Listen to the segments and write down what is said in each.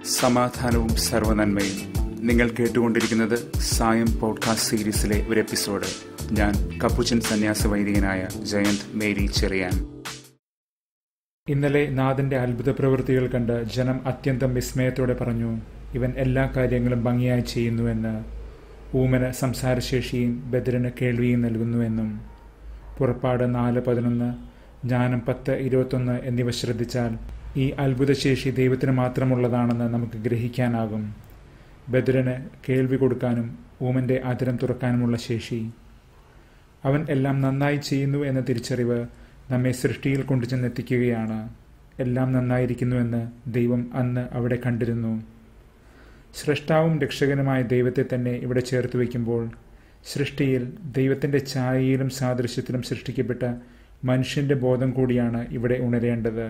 സമാധാനവും സർവനന്മയും നിങ്ങൾ കേട്ടുകൊണ്ടിരിക്കുന്നത് സായം പോഡ്കാസ്റ്റ് സീരീസിലെ ഒരു എപ്പിസോഡ് ഞാൻ കപ്പുച്ചൻ സന്യാസ വൈദികനായ ജയന്ത് മേരി ചെറിയാൻ ഇന്നലെ നാഥന്റെ അത്ഭുത പ്രവൃത്തികൾ കണ്ട് ജനം അത്യന്തം വിസ്മയത്തോടെ പറഞ്ഞു ഇവൻ എല്ലാ കാര്യങ്ങളും ഭംഗിയായി ചെയ്യുന്നുവെന്ന് ഊമന് സംസാരശേഷിയും ബദറിന് കേൾവിയും നൽകുന്നുവെന്നും പുറപ്പാട് നാല് പതിനൊന്ന് ജ്ഞാനം പത്ത് ഇരുപത്തൊന്ന് എന്നിവ ശ്രദ്ധിച്ചാൽ ഈ അത്ഭുതശേഷി ദൈവത്തിന് മാത്രമുള്ളതാണെന്ന് നമുക്ക് ഗ്രഹിക്കാനാകും ബദറിന് കേൾവി കൊടുക്കാനും ഊമന്റെ അതിരം തുറക്കാനുമുള്ള ശേഷി അവൻ എല്ലാം നന്നായി ചെയ്യുന്നു എന്ന തിരിച്ചറിവ് നമ്മെ സൃഷ്ടിയിൽ കൊണ്ടുചെന്നെത്തിക്കുകയാണ് എല്ലാം നന്നായിരിക്കുന്നുവെന്ന് ദൈവം അന്ന് അവിടെ കണ്ടിരുന്നു സൃഷ്ടാവും രക്ഷകനുമായ ദൈവത്തെ തന്നെ ഇവിടെ ചേർത്ത് വയ്ക്കുമ്പോൾ സൃഷ്ടിയിൽ ദൈവത്തിൻ്റെ ഛായയിലും സാദൃശ്യത്തിലും സൃഷ്ടിക്കപ്പെട്ട മനുഷ്യന്റെ ബോധം കൂടിയാണ് ഇവിടെ ഉണരേണ്ടത്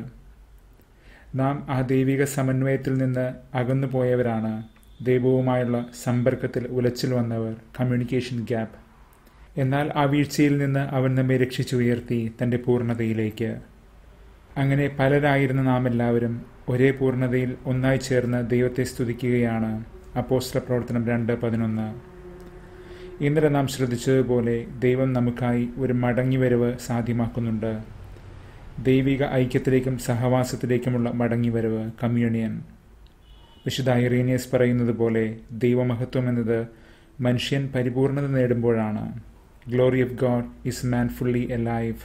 നാം ആ ദൈവിക സമന്വയത്തിൽ നിന്ന് അകന്നു പോയവരാണ് ദൈവവുമായുള്ള സമ്പർക്കത്തിൽ ഉലച്ചിൽ വന്നവർ കമ്മ്യൂണിക്കേഷൻ ഗ്യാപ്പ് എന്നാൽ ആ വീഴ്ചയിൽ നിന്ന് അവൻ നമ്മെ രക്ഷിച്ചുയർത്തി തൻ്റെ പൂർണ്ണതയിലേക്ക് അങ്ങനെ പലരായിരുന്ന നാം എല്ലാവരും ഒരേ പൂർണ്ണതയിൽ ഒന്നായി ചേർന്ന് ദൈവത്തെ സ്തുതിക്കുകയാണ് അപ്പോസ്റ്റല പ്രവർത്തനം രണ്ട് പതിനൊന്ന് ഇന്നലെ നാം ശ്രദ്ധിച്ചതുപോലെ ദൈവം നമുക്കായി ഒരു മടങ്ങിവരവ് സാധ്യമാക്കുന്നുണ്ട് ദൈവിക ഐക്യത്തിലേക്കും സഹവാസത്തിലേക്കുമുള്ള മടങ്ങിവരവ് കമ്മ്യൂണിയൻ വിശുദ്ധ ഐറീനിയസ് പറയുന്നത് പോലെ ദൈവമഹത്വം എന്നത് മനുഷ്യൻ പരിപൂർണത നേടുമ്പോഴാണ് glory of God is man fully alive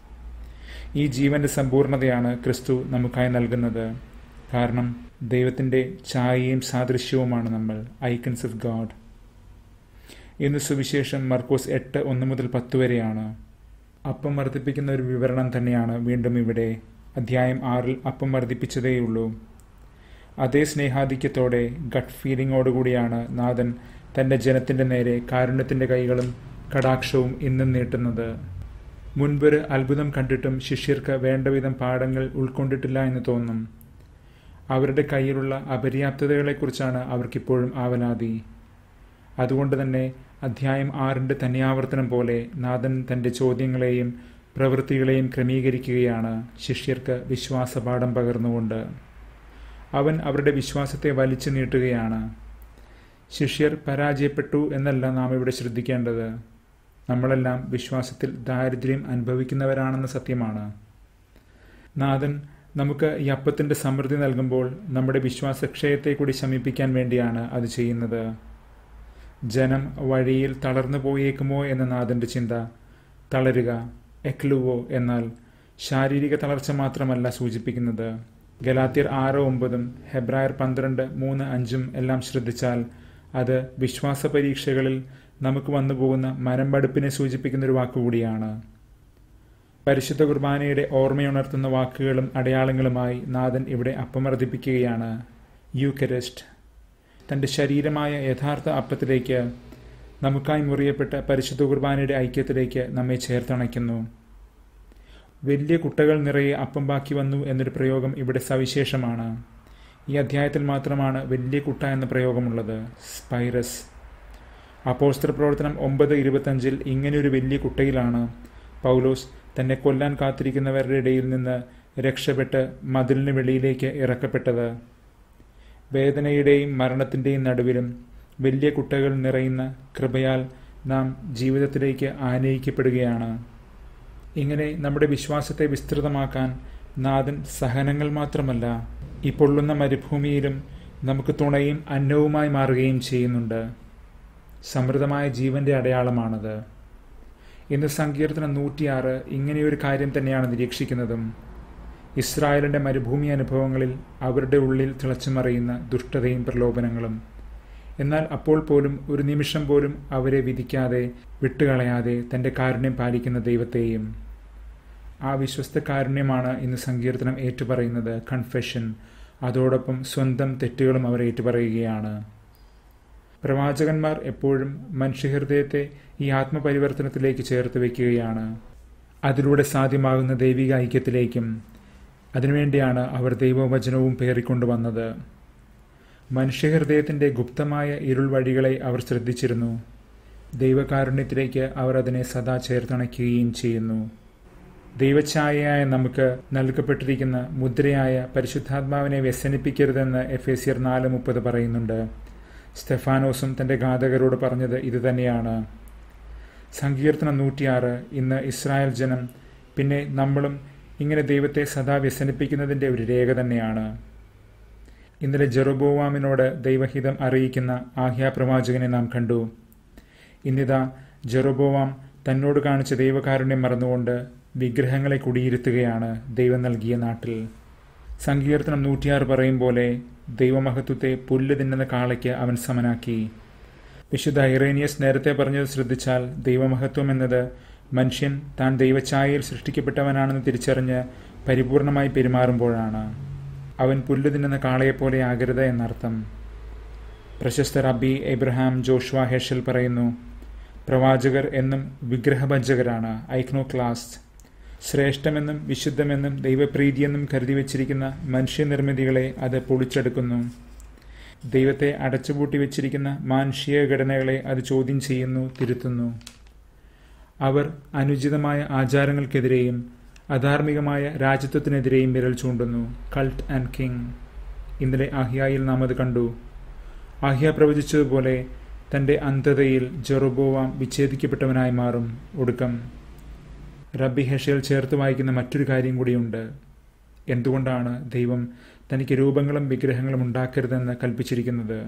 ഈ ജീവന്റെ സമ്പൂർണതയാണ് ക്രിസ്തു നമുക്കായി നൽകുന്നത് കാരണം ദൈവത്തിൻ്റെ ഛായയും സാദൃശ്യവുമാണ് നമ്മൾ ഐക്കൺസ് ഓഫ് ഗോഡ് ഇന്ന് സുവിശേഷം മർക്കോസ് എട്ട് ഒന്ന് മുതൽ പത്ത് വരെയാണ് അപ്പം വർദ്ധിപ്പിക്കുന്ന ഒരു വിവരണം തന്നെയാണ് വീണ്ടും ഇവിടെ അധ്യായം ആറിൽ അപ്പം വർദ്ധിപ്പിച്ചതേയുള്ളൂ അതേ സ്നേഹാധിക്യത്തോടെ ഗട്ട് ഫീലിങ്ങോടുകൂടിയാണ് നാഥൻ തൻ്റെ ജനത്തിൻ്റെ നേരെ കാരുണ്യത്തിൻ്റെ കൈകളും കടാക്ഷവും ഇന്നും നീട്ടുന്നത് മുൻപൊരു അത്ഭുതം കണ്ടിട്ടും ശിഷ്യർക്ക് വേണ്ടവിധം പാഠങ്ങൾ ഉൾക്കൊണ്ടിട്ടില്ല എന്ന് തോന്നും അവരുടെ കയ്യിലുള്ള അപര്യാപ്തതകളെക്കുറിച്ചാണ് അവർക്കിപ്പോഴും ആവലാതി അതുകൊണ്ട് തന്നെ അധ്യായം ആറിൻ്റെ തനിയാവർത്തനം പോലെ നാഥൻ തൻ്റെ ചോദ്യങ്ങളെയും പ്രവൃത്തികളെയും ക്രമീകരിക്കുകയാണ് ശിഷ്യർക്ക് വിശ്വാസപാഠം പകർന്നുകൊണ്ട് അവൻ അവരുടെ വിശ്വാസത്തെ വലിച്ചു നീട്ടുകയാണ് ശിഷ്യർ പരാജയപ്പെട്ടു എന്നല്ല നാം ഇവിടെ ശ്രദ്ധിക്കേണ്ടത് നമ്മളെല്ലാം വിശ്വാസത്തിൽ ദാരിദ്ര്യം അനുഭവിക്കുന്നവരാണെന്ന സത്യമാണ് നാഥൻ നമുക്ക് ഈ അപ്പത്തിൻ്റെ സമൃദ്ധി നൽകുമ്പോൾ നമ്മുടെ വിശ്വാസക്ഷയത്തെ കൂടി ശമിപ്പിക്കാൻ വേണ്ടിയാണ് അത് ചെയ്യുന്നത് ജനം വഴിയിൽ തളർന്നു പോയേക്കുമോ എന്ന നാഥൻ്റെ ചിന്ത തളരുക എക്ലുവോ എന്നാൽ ശാരീരിക തളർച്ച മാത്രമല്ല സൂചിപ്പിക്കുന്നത് ഗലാത്തിയർ ആറ് ഒമ്പതും ഹെബ്രായർ പന്ത്രണ്ട് മൂന്ന് അഞ്ചും എല്ലാം ശ്രദ്ധിച്ചാൽ അത് വിശ്വാസ പരീക്ഷകളിൽ നമുക്ക് വന്നു പോകുന്ന മനംപടുപ്പിനെ സൂചിപ്പിക്കുന്ന ഒരു വാക്കുകൂടിയാണ് പരിശുദ്ധ കുർബാനയുടെ ഓർമ്മയുണർത്തുന്ന വാക്കുകളും അടയാളങ്ങളുമായി നാഥൻ ഇവിടെ അപ്പമർദ്ദിപ്പിക്കുകയാണ് യൂക്കരസ്റ്റ് തൻ്റെ ശരീരമായ യഥാർത്ഥ അപ്പത്തിലേക്ക് നമുക്കായി മുറിയപ്പെട്ട പരിശുദ്ധ കുർബാനയുടെ ഐക്യത്തിലേക്ക് നമ്മെ ചേർത്തണയ്ക്കുന്നു വലിയ കുട്ടകൾ നിറയെ അപ്പം ബാക്കി വന്നു എന്നൊരു പ്രയോഗം ഇവിടെ സവിശേഷമാണ് ഈ അധ്യായത്തിൽ മാത്രമാണ് വലിയ കുട്ട എന്ന പ്രയോഗമുള്ളത് സ്പൈറസ് അപ്പോസ്ത്ര പ്രവർത്തനം ഒമ്പത് ഇരുപത്തഞ്ചിൽ ഇങ്ങനെയൊരു വലിയ കുട്ടയിലാണ് പൗലോസ് തന്നെ കൊല്ലാൻ കാത്തിരിക്കുന്നവരുടെ ഇടയിൽ നിന്ന് രക്ഷപ്പെട്ട് മതിലിന് വെളിയിലേക്ക് ഇറക്കപ്പെട്ടത് വേദനയുടെയും മരണത്തിൻ്റെയും നടുവിലും വലിയ കുട്ടകൾ നിറയുന്ന കൃപയാൽ നാം ജീവിതത്തിലേക്ക് ആനയിക്കപ്പെടുകയാണ് ഇങ്ങനെ നമ്മുടെ വിശ്വാസത്തെ വിസ്തൃതമാക്കാൻ നാഥൻ സഹനങ്ങൾ മാത്രമല്ല ഈ പൊള്ളുന്ന മരുഭൂമിയിലും നമുക്ക് തുണയും അന്നവുമായി മാറുകയും ചെയ്യുന്നുണ്ട് സമൃദ്ധമായ ജീവന്റെ അടയാളമാണത് ഇന്ന് സങ്കീർത്തനം നൂറ്റിയാറ് ഇങ്ങനെയൊരു കാര്യം തന്നെയാണ് നിരീക്ഷിക്കുന്നതും ഇസ്രായേലിൻ്റെ മരുഭൂമി അനുഭവങ്ങളിൽ അവരുടെ ഉള്ളിൽ തിളച്ചുമറിയുന്ന ദുഷ്ടതയും പ്രലോഭനങ്ങളും എന്നാൽ അപ്പോൾ പോലും ഒരു നിമിഷം പോലും അവരെ വിധിക്കാതെ വിട്ടുകളയാതെ തൻ്റെ കാരുണ്യം പാലിക്കുന്ന ദൈവത്തെയും ആ വിശ്വസ്ത കാരുണ്യമാണ് ഇന്ന് സങ്കീർത്തനം ഏറ്റുപറയുന്നത് കൺഫെഷൻ അതോടൊപ്പം സ്വന്തം തെറ്റുകളും അവർ ഏറ്റുപറയുകയാണ് പ്രവാചകന്മാർ എപ്പോഴും മനുഷ്യഹൃദയത്തെ ഈ ആത്മപരിവർത്തനത്തിലേക്ക് ചേർത്ത് വയ്ക്കുകയാണ് അതിലൂടെ സാധ്യമാകുന്ന ദൈവിക ഐക്യത്തിലേക്കും അതിനുവേണ്ടിയാണ് അവർ ദൈവവചനവും പേറിക്കൊണ്ടുവന്നത് മനുഷ്യഹൃദയത്തിൻ്റെ ഗുപ്തമായ ഇരുൾ വഴികളെ അവർ ശ്രദ്ധിച്ചിരുന്നു ദൈവകാരുണ്യത്തിലേക്ക് അവർ അതിനെ സദാ ചേർത്തണയ്ക്കുകയും ചെയ്യുന്നു ദൈവഛായയായ നമുക്ക് നൽകപ്പെട്ടിരിക്കുന്ന മുദ്രയായ പരിശുദ്ധാത്മാവിനെ വ്യസനിപ്പിക്കരുതെന്ന് എഫ് എ സിയർ നാല് മുപ്പത് പറയുന്നുണ്ട് സ്റ്റെഫാനോസും തന്റെ ഘാതകരോട് പറഞ്ഞത് ഇതുതന്നെയാണ് സങ്കീർത്തനം നൂറ്റിയാറ് ഇന്ന് ഇസ്രായേൽ ജനം പിന്നെ നമ്മളും ഇങ്ങനെ ദൈവത്തെ സദാ വ്യസനിപ്പിക്കുന്നതിന്റെ ഒരു രേഖ തന്നെയാണ് ഇന്നലെ ജെറുബോവാമിനോട് ദൈവഹിതം അറിയിക്കുന്ന ആഹ്യാ പ്രവാചകനെ നാം കണ്ടു ഇന്നിതാ ജെറുബോവാം തന്നോട് കാണിച്ച ദൈവകാരുണ്യം മറന്നുകൊണ്ട് വിഗ്രഹങ്ങളെ കുടിയിരുത്തുകയാണ് ദൈവം നൽകിയ നാട്ടിൽ സങ്കീർത്തനം നൂറ്റിയാറ് പറയും പോലെ ദൈവമഹത്വത്തെ പുല്ല് തിന്നുന്ന കാളയ്ക്ക് അവൻ സമനാക്കി വിശുദ്ധ ഐറേനിയസ് നേരത്തെ പറഞ്ഞത് ശ്രദ്ധിച്ചാൽ ദൈവമഹത്വം എന്നത് മനുഷ്യൻ താൻ ദൈവഛായയിൽ സൃഷ്ടിക്കപ്പെട്ടവനാണെന്ന് തിരിച്ചറിഞ്ഞ് പരിപൂർണമായി പെരുമാറുമ്പോഴാണ് അവൻ പുല്ല് തിന്നുന്ന കാളയെപ്പോലെ ആകരുത് എന്നർത്ഥം പ്രശസ്ത റബ്ബി എബ്രഹാം ജോഷ്വ ഹെഷൽ പറയുന്നു പ്രവാചകർ എന്നും വിഗ്രഹഭഞ്ജകരാണ് ഐക്നോ ക്ലാസ് ശ്രേഷ്ഠമെന്നും വിശുദ്ധമെന്നും ദൈവപ്രീതിയെന്നും കരുതി വച്ചിരിക്കുന്ന മനുഷ്യനിർമ്മിതികളെ അത് പൊളിച്ചെടുക്കുന്നു ദൈവത്തെ അടച്ചുപൂട്ടി വച്ചിരിക്കുന്ന മാനുഷിക ഘടനകളെ അത് ചോദ്യം ചെയ്യുന്നു തിരുത്തുന്നു അവർ അനുചിതമായ ആചാരങ്ങൾക്കെതിരെയും അധാർമികമായ രാജ്യത്വത്തിനെതിരെയും വിരൽ ചൂണ്ടുന്നു കൾട്ട് ആൻഡ് കിങ് ഇന്നലെ ആഹ്യായിൽ നാം അത് കണ്ടു ആഹ്യ പ്രവചിച്ചതുപോലെ തന്റെ അന്ധതയിൽ ജെറുബോവാം വിച്ഛേദിക്കപ്പെട്ടവനായി മാറും ഒടുക്കം റബ്ബി ഹെഷയിൽ ചേർത്ത് വായിക്കുന്ന മറ്റൊരു കാര്യം കൂടിയുണ്ട് എന്തുകൊണ്ടാണ് ദൈവം തനിക്ക് രൂപങ്ങളും വിഗ്രഹങ്ങളും ഉണ്ടാക്കരുതെന്ന് കൽപ്പിച്ചിരിക്കുന്നത്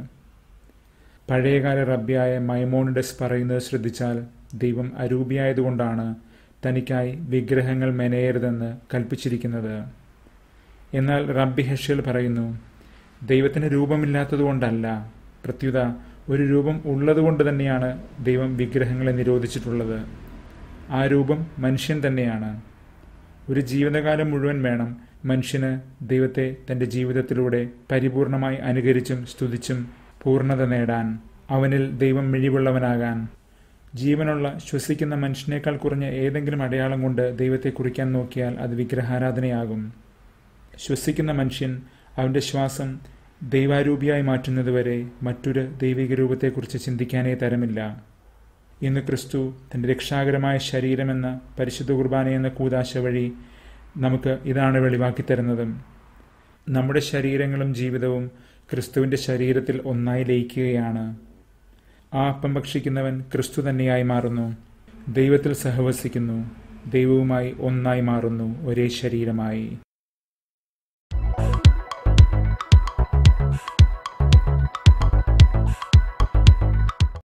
പഴയകാല റബ്ബിയായ മൈമോണിഡസ് പറയുന്നത് ശ്രദ്ധിച്ചാൽ ദൈവം അരൂപിയായതുകൊണ്ടാണ് തനിക്കായി വിഗ്രഹങ്ങൾ മെനയരുതെന്ന് കൽപ്പിച്ചിരിക്കുന്നത് എന്നാൽ റബ്ബി ഹെഷൽ പറയുന്നു ദൈവത്തിന് രൂപമില്ലാത്തതുകൊണ്ടല്ല പ്രത്യുത ഒരു രൂപം ഉള്ളതുകൊണ്ട് തന്നെയാണ് ദൈവം വിഗ്രഹങ്ങളെ നിരോധിച്ചിട്ടുള്ളത് ആ രൂപം മനുഷ്യൻ തന്നെയാണ് ഒരു ജീവിതകാലം മുഴുവൻ വേണം മനുഷ്യന് ദൈവത്തെ തന്റെ ജീവിതത്തിലൂടെ പരിപൂർണമായി അനുകരിച്ചും സ്തുതിച്ചും പൂർണ്ണത നേടാൻ അവനിൽ ദൈവം മിഴിവുള്ളവനാകാൻ ജീവനുള്ള ശ്വസിക്കുന്ന മനുഷ്യനേക്കാൾ കുറഞ്ഞ ഏതെങ്കിലും അടയാളം കൊണ്ട് ദൈവത്തെ കുറിക്കാൻ നോക്കിയാൽ അത് വിഗ്രഹാരാധനയാകും ശ്വസിക്കുന്ന മനുഷ്യൻ അവന്റെ ശ്വാസം ദൈവാരൂപിയായി മാറ്റുന്നതുവരെ മറ്റൊരു ദൈവിക രൂപത്തെക്കുറിച്ച് ചിന്തിക്കാനേ തരമില്ല ഇന്ന് ക്രിസ്തു തന്റെ രക്ഷാകരമായ ശരീരമെന്ന പരിശുദ്ധ കുർബാന എന്ന കൂതാശ വഴി നമുക്ക് ഇതാണ് വെളിവാക്കി തരുന്നതും നമ്മുടെ ശരീരങ്ങളും ജീവിതവും ക്രിസ്തുവിന്റെ ശരീരത്തിൽ ഒന്നായി ലയിക്കുകയാണ് ആ അപ്പം ഭക്ഷിക്കുന്നവൻ ക്രിസ്തു തന്നെയായി മാറുന്നു ദൈവത്തിൽ സഹവസിക്കുന്നു ദൈവവുമായി ഒന്നായി മാറുന്നു ഒരേ ശരീരമായി